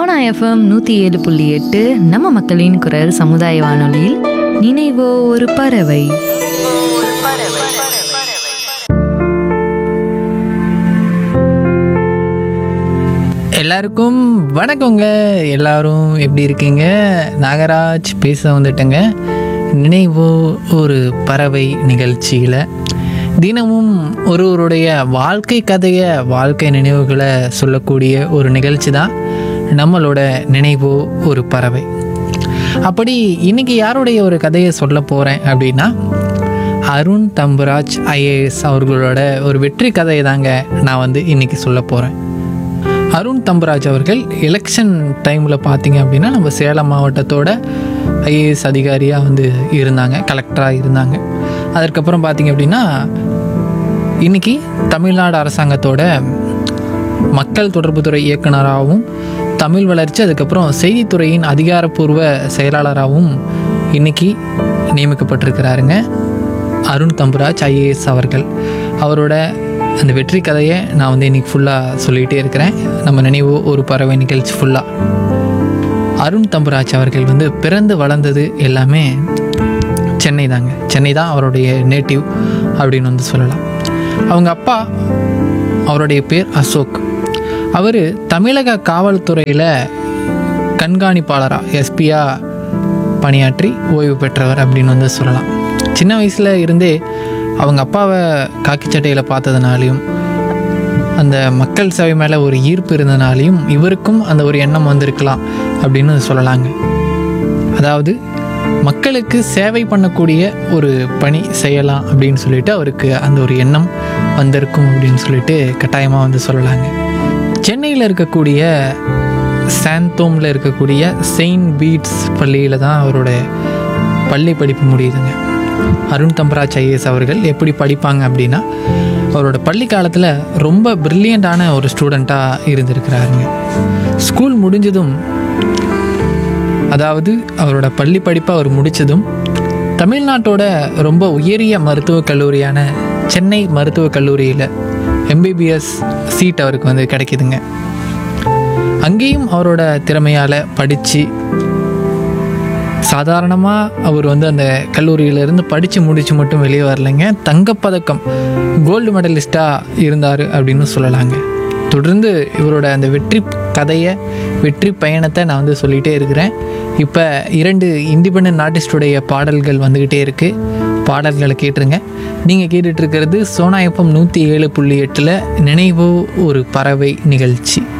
Sona FM நூற்றி ஏழு புள்ளி எட்டு நம்ம மக்களின் குரல் சமுதாய வானொலியில் நினைவோ ஒரு பறவை எல்லாருக்கும் வணக்கங்க எல்லாரும் எப்படி இருக்கீங்க நாகராஜ் பேச வந்துட்டேங்க நினைவோ ஒரு பறவை நிகழ்ச்சியில் தினமும் ஒருவருடைய வாழ்க்கை கதையை வாழ்க்கை நினைவுகளை சொல்லக்கூடிய ஒரு நிகழ்ச்சி தான் நம்மளோட நினைவோ ஒரு பறவை அப்படி இன்னைக்கு யாருடைய ஒரு கதையை சொல்ல போகிறேன் அப்படின்னா அருண் தம்புராஜ் ஐஏஎஸ் அவர்களோட ஒரு வெற்றி கதையை தாங்க நான் வந்து இன்னைக்கு சொல்ல போகிறேன் அருண் தம்பராஜ் அவர்கள் எலெக்ஷன் டைமில் பார்த்தீங்க அப்படின்னா நம்ம சேலம் மாவட்டத்தோட ஐஏஎஸ் அதிகாரியாக வந்து இருந்தாங்க கலெக்டராக இருந்தாங்க அதற்கப்புறம் பார்த்தீங்க அப்படின்னா இன்னைக்கு தமிழ்நாடு அரசாங்கத்தோட மக்கள் தொடர்புத்துறை இயக்குனராகவும் தமிழ் வளர்ச்சி அதுக்கப்புறம் செய்தித்துறையின் அதிகாரப்பூர்வ செயலாளராகவும் இன்னைக்கு நியமிக்கப்பட்டிருக்கிறாருங்க அருண் தம்புராஜ் ஐஏஎஸ் அவர்கள் அவரோட அந்த வெற்றி கதையை நான் வந்து இன்னைக்கு ஃபுல்லாக சொல்லிகிட்டே இருக்கிறேன் நம்ம நினைவு ஒரு பறவை நிகழ்ச்சி ஃபுல்லாக அருண் தம்புராஜ் அவர்கள் வந்து பிறந்து வளர்ந்தது எல்லாமே சென்னை தாங்க சென்னை தான் அவருடைய நேட்டிவ் அப்படின்னு வந்து சொல்லலாம் அவங்க அப்பா அவருடைய பேர் அசோக் அவர் தமிழக காவல்துறையில் கண்காணிப்பாளராக எஸ்பியாக பணியாற்றி ஓய்வு பெற்றவர் அப்படின்னு வந்து சொல்லலாம் சின்ன வயசில் இருந்தே அவங்க அப்பாவை காக்கி சட்டையில் பார்த்ததுனாலையும் அந்த மக்கள் சேவை மேலே ஒரு ஈர்ப்பு இருந்தனாலையும் இவருக்கும் அந்த ஒரு எண்ணம் வந்திருக்கலாம் அப்படின்னு சொல்லலாங்க அதாவது மக்களுக்கு சேவை பண்ணக்கூடிய ஒரு பணி செய்யலாம் அப்படின்னு சொல்லிட்டு அவருக்கு அந்த ஒரு எண்ணம் வந்திருக்கும் அப்படின்னு சொல்லிட்டு கட்டாயமாக வந்து சொல்லலாங்க சென்னையில் இருக்கக்கூடிய சாந்தோமில் இருக்கக்கூடிய செயின்ட் பீட்ஸ் பள்ளியில் தான் அவரோட பள்ளி படிப்பு முடியுதுங்க அருண் தம்பராஜ் ஐஏஎஸ் அவர்கள் எப்படி படிப்பாங்க அப்படின்னா அவரோட பள்ளி காலத்தில் ரொம்ப பிரில்லியண்ட்டான ஒரு ஸ்டூடெண்ட்டாக இருந்திருக்கிறாருங்க ஸ்கூல் முடிஞ்சதும் அதாவது அவரோட பள்ளி படிப்பை அவர் முடித்ததும் தமிழ்நாட்டோட ரொம்ப உயரிய மருத்துவக் கல்லூரியான சென்னை மருத்துவக் கல்லூரியில் எம்பிபிஎஸ் சீட் அவருக்கு வந்து கிடைக்குதுங்க அங்கேயும் அவரோட திறமையால் படித்து சாதாரணமாக அவர் வந்து அந்த கல்லூரியிலேருந்து படித்து முடித்து மட்டும் வெளியே வரலைங்க தங்கப்பதக்கம் கோல்டு மெடலிஸ்ட்டாக இருந்தார் அப்படின்னு சொல்லலாங்க தொடர்ந்து இவரோட அந்த வெற்றி கதையை வெற்றி பயணத்தை நான் வந்து சொல்லிகிட்டே இருக்கிறேன் இப்போ இரண்டு இண்டிபெண்ட் ஆர்டிஸ்டுடைய பாடல்கள் வந்துக்கிட்டே இருக்குது பாடல்களை கேட்டுருங்க நீங்கள் கேட்டுட்ருக்கிறது சோனா எஃப்எம் நூற்றி ஏழு புள்ளி எட்டில் நினைவோ ஒரு பறவை நிகழ்ச்சி